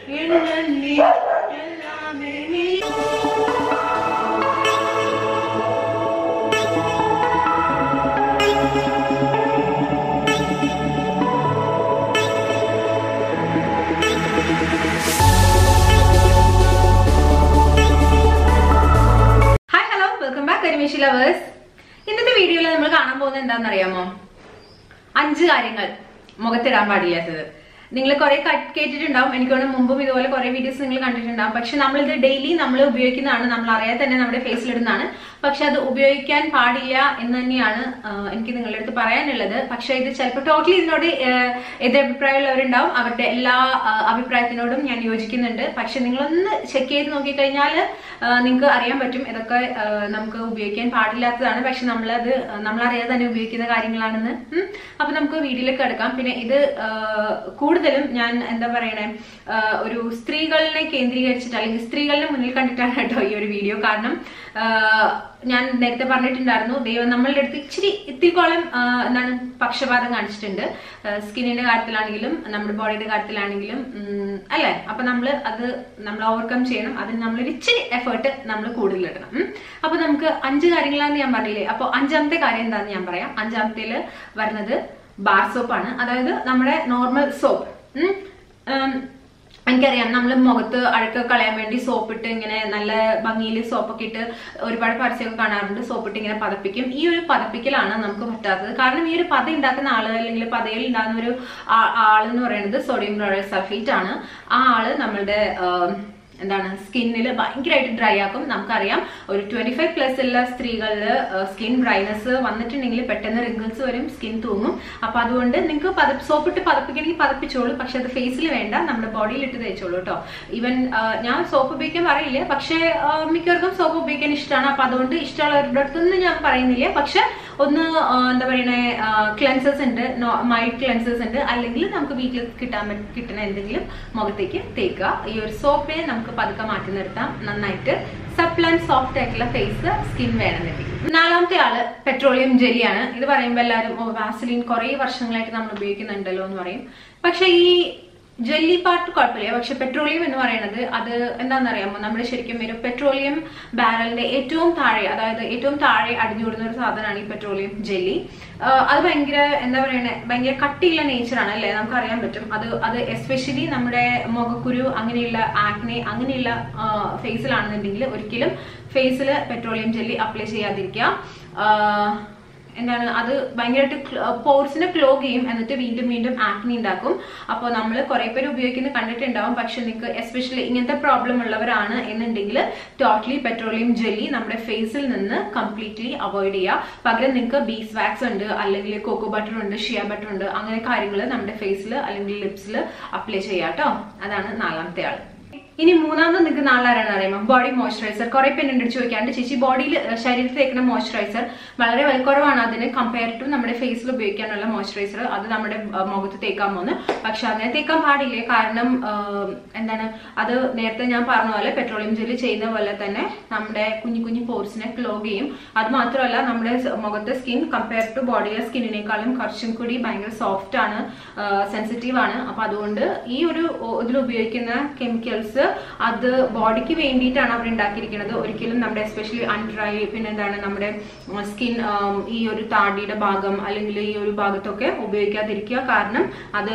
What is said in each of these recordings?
എണ്ണി എല്ലാമേ നീ ഹായ് ഹലോ വെൽക്കം ബാക്ക് കരിമേശി ലവേഴ്സ് ഇന്നത്തെ വീഡിയോയിൽ നമ്മൾ കാണാൻ പോകുന്നത് എന്താണെന്ന് അറിയാമോ അഞ്ച് കാര്യങ്ങൾ മുഖത്തിടാൻ പാടില്ലാത്തത് നിങ്ങൾ കുറെ കേട്ടിട്ടുണ്ടാവും എനിക്ക് തോന്നുന്നു മുമ്പും ഇതുപോലെ കുറെ വീഡിയോസ് നിങ്ങൾ കണ്ടിട്ടുണ്ടാവും പക്ഷെ നമ്മളിത് ഡെയിലി നമ്മൾ ഉപയോഗിക്കുന്നതാണ് നമ്മൾ അറിയാതെ തന്നെ നമ്മുടെ ഫേസിൽ ഇടുന്നതാണ് പക്ഷെ അത് ഉപയോഗിക്കാൻ പാടില്ല എന്ന് തന്നെയാണ് ആ, എനിക്ക് നിങ്ങളുടെ അടുത്ത് പറയാനുള്ളത് പക്ഷെ ഇത് ചിലപ്പോൾ ടോട്ടലി ഇതിനോട് ആ, എതിരഭിപ്രായമുള്ളവരുണ്ടാവും അവരുടെ എല്ലാ ആ, അഭിപ്രായത്തിനോടും ഞാൻ യോജിക്കുന്നുണ്ട് പക്ഷെ നിങ്ങളൊന്ന് ചെക്ക് ചെയ്ത് നോക്കിക്കഴിഞ്ഞാൽ നിങ്ങൾക്ക് അറിയാൻ പറ്റും ഇതൊക്കെ ആ, നമുക്ക് ഉപയോഗിക്കാൻ പാടില്ലാത്തതാണ് പക്ഷെ നമ്മളത് നമ്മൾ അറിയാതെ തന്നെ ഉപയോഗിക്കുന്ന കാര്യങ്ങളാണെന്ന് ഉം. അപ്പൊ നമുക്ക് വീഡിയോയിലേക്ക് എടുക്കാം പിന്നെ ഇത് ആ, കൂടുതലും ഞാൻ എന്താ പറയണേ ആ, ഒരു സ്ത്രീകളിനെ കേന്ദ്രീകരിച്ചിട്ട് അല്ലെങ്കിൽ സ്ത്രീകളുടെ മുന്നിൽ കണ്ടിട്ടാണ് കേട്ടോ ഈ ഒരു വീഡിയോ കാരണം ആ, ഞാൻ നേരത്തെ പറഞ്ഞിട്ടുണ്ടായിരുന്നു ദൈവം നമ്മളുടെ അടുത്ത് ഇച്ചിരി ഇത്തിരിക്കോളം ആ, എന്താണ് പക്ഷപാതം കാണിച്ചിട്ടുണ്ട് സ്കിന്നിന്റെ കാര്യത്തിലാണെങ്കിലും നമ്മുടെ ബോഡിയുടെ കാര്യത്തിലാണെങ്കിലും ഉം, അല്ലേ അപ്പൊ നമ്മൾ അത് നമ്മൾ ഓവർകം ചെയ്യണം അതിന് നമ്മളൊരു ഇച്ചിരി എഫേർട്ട് നമ്മൾ കൂടുതൽ ഇടണം ഉം. അപ്പൊ നമുക്ക് അഞ്ച് കാര്യങ്ങളാണെന്ന് ഞാൻ പറഞ്ഞില്ലേ അപ്പൊ അഞ്ചാമത്തെ കാര്യം എന്താണെന്ന് ഞാൻ പറയാം അഞ്ചാമത്തേല് വരുന്നത് ബാർ സോപ്പാണ് അതായത് നമ്മുടെ നോർമൽ സോപ്പ് എനിക്കറിയാം നമ്മൾ മുഖത്ത് അഴുക്ക് കളയാൻ വേണ്ടി സോപ്പിട്ട് ഇങ്ങനെ നല്ല ഭംഗിയിൽ സോപ്പൊക്കെ ഇട്ട് ഒരുപാട് പരസ്യമൊക്കെ കാണാറുണ്ട് സോപ്പിട്ട് ഇങ്ങനെ പതപ്പിക്കും ഈ ഒരു പതപ്പിക്കലാണ് നമുക്ക് പറ്റാത്തത് കാരണം ഈ ഒരു പത ഉണ്ടാക്കുന്ന ആള് അല്ലെങ്കിൽ പതയിൽ ഉണ്ടാകുന്ന ഒരു ആ- ആളെന്ന് പറയുന്നത് സോഡിയം ക്ലോറൈഡ് സൾഫേറ്റ് ആണ് ആ ആള് നമ്മളുടെ ആം, എന്താണ് സ്കിന്നിൽ ഭയങ്കരമായിട്ട് ഡ്രൈ ആക്കും നമുക്കറിയാം ഒരു ട്വന്റി ഫൈവ് പ്ലസ് ഉള്ള സ്ത്രീകളിൽ സ്കിൻ ഡ്രൈനെസ് വന്നിട്ടുണ്ടെങ്കിൽ പെട്ടെന്ന് റിങ്കിൾസ് വരും സ്കിൻ തൂങ്ങും അപ്പൊ അതുകൊണ്ട് നിങ്ങൾക്ക് പത സോപ്പിട്ട് പതപ്പിക്കണമെങ്കിൽ പതപ്പിച്ചോളൂ പക്ഷെ അത് ഫേസിൽ വേണ്ട നമ്മുടെ ബോഡിയിൽ ഇട്ട് തേച്ചോളൂ കേട്ടോ ഈവൻ ഞാൻ സോപ്പ് ഉപയോഗിക്കാൻ പറയില്ല പക്ഷേ ആ, മിക്കവർക്കും സോപ്പ് ഉപയോഗിക്കാൻ ഇഷ്ടമാണ് അപ്പൊ അതുകൊണ്ട് ഇഷ്ടമുള്ളവരുടെ അടുത്തൊന്നും ഞാൻ പറയുന്നില്ല പക്ഷെ ഒന്ന് ആ, എന്താ പറയണേ ക്ലെൻസേഴ്സ് ഉണ്ട് മൈൽഡ് ക്ലെൻസേഴ്സ് ഉണ്ട് അല്ലെങ്കിൽ നമുക്ക് വീട്ടിൽ കിട്ടാൻ പറ്റ- കിട്ടുന്ന എന്തെങ്കിലും മുഖത്തേക്ക് തേക്കുക ഈ ഒരു സോപ്പിനെ നമുക്ക് പതുക്കെ മാറ്റി നിർത്താം നന്നായിട്ട് സപ്ലൻ സോഫ്റ്റ് ആയിട്ടുള്ള ഫേസ് സ്കിൻ വേണമെന്നുണ്ടെങ്കിൽ നാലാമത്തെ ആള് പെട്രോളിയം ജെല്ലിയാണ് ഇത് പറയുമ്പോൾ എല്ലാവരും ഓ വാസലിൻ കുറേ വർഷങ്ങളായിട്ട് നമ്മൾ ഉപയോഗിക്കുന്നുണ്ടല്ലോ എന്ന് പറയും പക്ഷെ ഈ ജെല്ലി പാർട്ട് കുഴപ്പമില്ല പക്ഷെ പെട്രോളിയം എന്ന് പറയുന്നത് അത് എന്താണെന്ന് അറിയാമോ നമ്മൾ ശരിക്കും ഒരു പെട്രോളിയം ബാരലിന്റെ ഏറ്റവും താഴെ അതായത് ഏറ്റവും താഴെ അടിഞ്ഞുകൂടുന്ന ഒരു സാധനമാണ് ഈ പെട്രോളിയം ജെല്ലി അത് ഭയങ്കര എന്താ പറയണേ ഭയങ്കര കട്ടിയുള്ള നേച്ചറാണ് അല്ലേ നമുക്ക് അറിയാൻ പറ്റും അത് അത് എസ്പെഷ്യലി നമ്മുടെ മുഖക്കുരു അങ്ങനെയുള്ള ആക്നെ അങ്ങനെയുള്ള ഫേസിലാണെന്നുണ്ടെങ്കിൽ ഒരിക്കലും ഫേസിൽ പെട്രോളിയം ജെല്ലി അപ്ലൈ ചെയ്യാതിരിക്കുക ആ, എന്താണ് അത് ഭയങ്കരമായിട്ട് പോർസിനെ ക്ലോഗ് ചെയ്യും എന്നിട്ട് വീണ്ടും വീണ്ടും ആക്നി ഉണ്ടാക്കും അപ്പോൾ നമ്മൾ കുറെ പേര് ഉപയോഗിക്കുന്നത് കണ്ടിട്ടുണ്ടാവും പക്ഷെ നിങ്ങൾക്ക് എസ്പെഷ്യലി ഇങ്ങനത്തെ പ്രോബ്ലം ഉള്ളവരാണ് എന്നുണ്ടെങ്കിൽ ടോട്ടലി പെട്രോളിയം ജെല്ലി നമ്മുടെ ഫേസിൽ നിന്ന് കംപ്ലീറ്റ്ലി അവോയ്ഡ് ചെയ്യുക പകരം നിങ്ങൾക്ക് ബീസ് വാക്സ് ഉണ്ട് അല്ലെങ്കിൽ കോക്കോ ബട്ടർ ഉണ്ട് ഷിയ ബട്ടർ ഉണ്ട് അങ്ങനെ കാര്യങ്ങൾ നമ്മുടെ ഫേസിൽ അല്ലെങ്കിൽ ലിപ്സിൽ അപ്ലൈ ചെയ്യാം കേട്ടോ അതാണ് നാലാമത്തെ ആള് ഇനി മൂന്നാമത് നിങ്ങൾക്ക് നാളാരാണ് അറിയുമ്പോൾ ബോഡി മോയ്സ്ചറൈസർ കുറെ പേര് എൻ്റെ അടുത്ത് ചോദിക്കാണ്ട് ചേച്ചി ബോഡിയിൽ ശരീരത്തിൽ തേക്കുന്ന മോയ്സ്ചറൈസർ വളരെ വിലക്കുറവാണ് അതിന് കമ്പയർ ടു നമ്മുടെ ഫേസിൽ ഉപയോഗിക്കാനുള്ള മോയ്സ്ചറൈസർ അത് നമ്മുടെ ആ, മുഖത്ത് തേക്കാൻ പോകുന്നു പക്ഷെ അങ്ങനെ തേക്കാൻ പാടില്ലേ കാരണം ആ, എന്താണ് അത് നേരത്തെ ഞാൻ പറഞ്ഞ പോലെ പെട്രോളിയം ജെല്ലി ചെയ്യുന്ന പോലെ തന്നെ നമ്മുടെ കുഞ്ഞു കുഞ്ഞു പോർസിനെ ക്ലോഗ് ചെയ്യും അത് മാത്രമല്ല നമ്മുടെ സ് മുഖത്തെ സ്കിൻ കമ്പയർ ടു ബോഡിയിലെ സ്കിന്നിനേക്കാളും കുറച്ചും കൂടി ഭയങ്കര സോഫ്റ്റ് ആണ് സെൻസിറ്റീവ് ആണ് അപ്പൊ അതുകൊണ്ട് ഈ ഒരു ഇതിൽ ഉപയോഗിക്കുന്ന കെമിക്കൽസ് അത് ബോഡിക്ക് വേണ്ടിയിട്ടാണ് അവർ ഉണ്ടാക്കിയിരിക്കുന്നത് ഒരിക്കലും നമ്മുടെ എസ്പെഷ്യലി അൺഡ്രൈ പിന്നെ എന്താണ് നമ്മുടെ സ്കിൻ ഈ ഒരു താടിയുടെ ഭാഗം അല്ലെങ്കിൽ ഈ ഒരു ഭാഗത്തൊക്കെ ഉപയോഗിക്കാതിരിക്കുക കാരണം അത്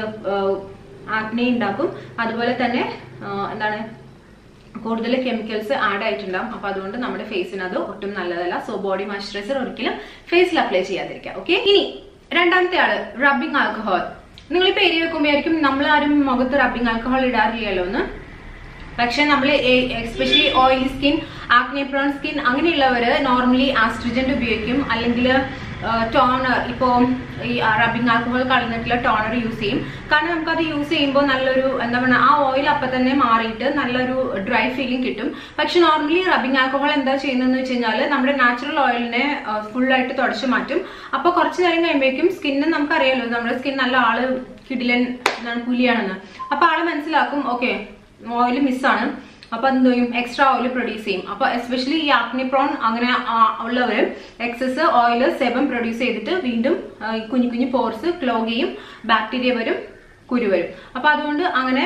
ആക്നെ ഉണ്ടാക്കും അതുപോലെ തന്നെ ആ, എന്താണ് കൂടുതൽ കെമിക്കൽസ് ആഡ് ആയിട്ടുണ്ടാവും അപ്പൊ അതുകൊണ്ട് നമ്മുടെ ഫേസിന് അത് ഒട്ടും നല്ലതല്ല സോ ബോഡി മോയ്സ്ചറൈസർ ഒരിക്കലും ഫേസിൽ അപ്ലൈ ചെയ്യാതിരിക്കുക ഓക്കെ ഇനി രണ്ടാമത്തെ ആള് റബ്ബിംഗ് ആൽക്കഹോൾ നിങ്ങൾ ഇപ്പൊ എരി വെക്കുമ്പോഴായിരിക്കും നമ്മൾ ആരും മുഖത്ത് റബ്ബിംഗ് ആൽക്കഹോൾ ഇടാറില്ലല്ലോ എന്ന് പക്ഷെ നമ്മൾ especially oily skin acne prone skin അങ്ങനെയുള്ളവര് നോർമലി ആസ്ട്രിജന്റ് ഉപയോഗിക്കും അല്ലെങ്കിൽ ടോണർ ഇപ്പോൾ ഈ റബ്ബിംഗ് ആൽക്കഹോൾ കളഞ്ഞിട്ടുള്ള ടോണർ യൂസ് ചെയ്യും കാരണം നമുക്കത് യൂസ് ചെയ്യുമ്പോൾ നല്ലൊരു എന്താ പറയുക ആ ഓയിൽ അപ്പം തന്നെ മാറിയിട്ട് നല്ലൊരു ഡ്രൈ ഫീലിംഗ് കിട്ടും പക്ഷെ നോർമലി റബ്ബിംഗ് ആൽക്കഹോൾ എന്താ ചെയ്യുന്നതെന്ന് വെച്ച് കഴിഞ്ഞാൽ നമ്മുടെ നാച്ചുറൽ ഓയിലിനെ ഫുള്ളായിട്ട് തുടച്ചു മാറ്റും അപ്പോൾ കുറച്ച് നേരം കഴിയുമ്പോഴേക്കും സ്കിന്ന് നമുക്കറിയാലോ നമ്മുടെ സ്കിൻ നല്ല ആള് കിടിലൻ എന്താണ് പുലിയാണെന്ന് അപ്പോൾ ആള് മനസ്സിലാക്കും ഓക്കെ ഓയിൽ മിസ്സാണ് അപ്പൊ എന്ത് ചെയ്യും എക്സ്ട്രാ ഓയിൽ പ്രൊഡ്യൂസ് ചെയ്യും അപ്പൊ എസ്പെഷ്യലി ഈ ആക്നിപ്രോൺ അങ്ങനെ ഉള്ളവർ എക്സസ് ഓയിൽ സെബം പ്രൊഡ്യൂസ് ചെയ്തിട്ട് വീണ്ടും ആ, ഈ കുഞ്ഞു കുഞ്ഞു പോർസ് ക്ലോഗ് ചെയ്യും ബാക്ടീരിയ വരും കുരു വരും അപ്പൊ അതുകൊണ്ട് അങ്ങനെ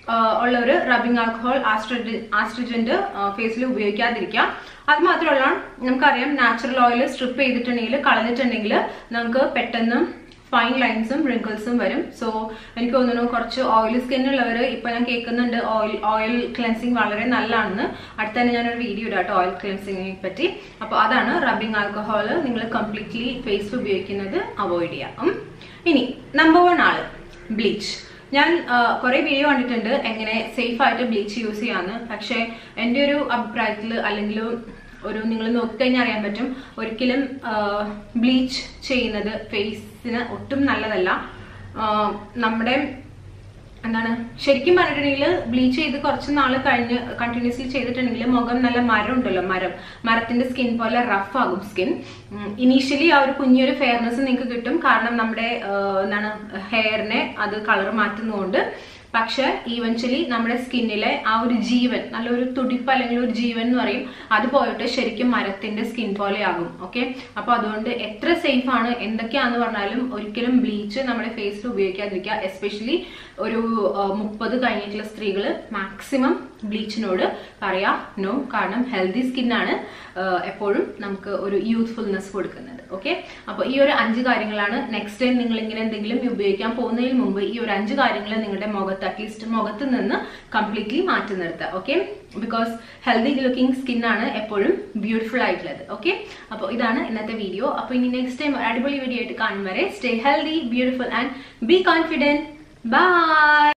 ഉള്ള ഒരു റബ്ബിംഗ് ആൽക്കഹോൾ ആസ്ട്രജന്റ് ഫേസിൽ ഉപയോഗിക്കാതിരിക്കാം അത് മാത്രമല്ല നമുക്കറിയാം നാച്ചുറൽ ഓയിൽ സ്ട്രിപ്പ് ചെയ്തിട്ടുണ്ടെങ്കിൽ കളഞ്ഞിട്ടുണ്ടെങ്കിൽ നമുക്ക് പെട്ടെന്ന് ഫൈൻ ലൈൻസും റിങ്കിൾസും വരും സോ എനിക്ക് തോന്നുന്നു കുറച്ച് ഓയിലി സ്കിൻ ഉള്ളവർ ഇപ്പൊ ഞാൻ കേൾക്കുന്നുണ്ട് ഓയിൽ ഓയിൽ ക്ലെൻസിങ് വളരെ നല്ലതാണെന്ന് അടുത്ത തന്നെ ഞാനൊരു വീഡിയോ ഇടാട്ടോ ഓയിൽ ക്ലെൻസിങ്ങിനെ പറ്റി അപ്പോൾ അതാണ് റബ്ബിംഗ് ആൽക്കഹോൾ നിങ്ങൾ കംപ്ലീറ്റ്ലി ഫേസിൽ ഉപയോഗിക്കുന്നത് അവോയ്ഡ് ചെയ്യാം ഉം. ഇനി നമ്പർ വൺ ആള് ബ്ലീച്ച് ഞാൻ കുറെ വീഡിയോ കണ്ടിട്ടുണ്ട് എങ്ങനെ സേഫ് ആയിട്ട് ബ്ലീച്ച് യൂസ് ചെയ്യാന്ന് പക്ഷെ എൻ്റെ ഒരു അഭിപ്രായത്തിൽ അല്ലെങ്കിൽ ഒരു നിങ്ങൾ നോക്കിക്കഴിഞ്ഞാൽ അറിയാൻ പറ്റും ഒരിക്കലും ബ്ലീച്ച് ചെയ്യുന്നത് ഫേസിന് ഒട്ടും നല്ലതല്ല ആ, നമ്മുടെ എന്താണ് ശരിക്കും പറഞ്ഞിട്ടുണ്ടെങ്കിൽ ബ്ലീച്ച് ചെയ്ത് കുറച്ച് നാൾ കഴിഞ്ഞ് കണ്ടിന്യൂസ്ലി ചെയ്തിട്ടുണ്ടെങ്കിൽ മുഖം നല്ല മരം ഉണ്ടല്ലോ മരം മരത്തിന്റെ സ്കിൻ പോലെ റഫ് ആകും സ്കിൻ ഇനീഷ്യലി ആ ഒരു കുഞ്ഞൊരു ഫെയർനെസ് നിങ്ങൾക്ക് കിട്ടും കാരണം നമ്മുടെ ആ, എന്താണ് ഹെയറിനെ അത് കളർ മാറ്റുന്നതുകൊണ്ട് പക്ഷെ ഈവൻച്വലി നമ്മുടെ സ്കിന്നിലെ ആ ഒരു ജീവൻ നല്ലൊരു തുടിപ്പ് അല്ലെങ്കിൽ ഒരു ജീവൻ എന്ന് പറയും അത് പോയിട്ട് ശരിക്കും മരത്തിന്റെ സ്കിൻ പോലെ ആകും ഓക്കെ അപ്പൊ അതുകൊണ്ട് എത്ര സേഫ് ആണ് എന്തൊക്കെയാന്ന് പറഞ്ഞാലും ഒരിക്കലും ബ്ലീച്ച് നമ്മുടെ ഫേസിൽ ഉപയോഗിക്കാതിരിക്കുക എസ്പെഷ്യലി ഒരു മുപ്പത് കഴിഞ്ഞിട്ടുള്ള സ്ത്രീകൾ മാക്സിമം ബ്ലീച്ചിനോട് പറയാ നോ കാരണം ഹെൽത്തി സ്കിന്നാണ് എപ്പോഴും നമുക്ക് ഒരു യൂത്ത്ഫുൾനെസ് കൊടുക്കുന്നത് ഓക്കെ അപ്പൊ ഈ ഒരു അഞ്ച് കാര്യങ്ങളാണ് നെക്സ്റ്റ് ടൈം നിങ്ങൾ ഇങ്ങനെ എന്തെങ്കിലും ഉപയോഗിക്കാൻ പോകുന്നതിന് മുമ്പ് ഈ ഒരു അഞ്ച് കാര്യങ്ങൾ നിങ്ങളുടെ മുഖത്ത് അറ്റ്ലീസ്റ്റ് മുഖത്ത് നിന്ന് കംപ്ലീറ്റ്ലി മാറ്റി നിർത്തുക okay because healthy looking skin ആണ് എപ്പോഴും ബ്യൂട്ടിഫുൾ ആയിട്ടുള്ളത് ഓക്കെ അപ്പോൾ ഇതാണ് ഇന്നത്തെ വീഡിയോ അപ്പോൾ ഇനി നെക്സ്റ്റ് ടൈം അടിപൊളി വീഡിയോ ആയിട്ട് കാണും വരെ stay healthy beautiful and be confident by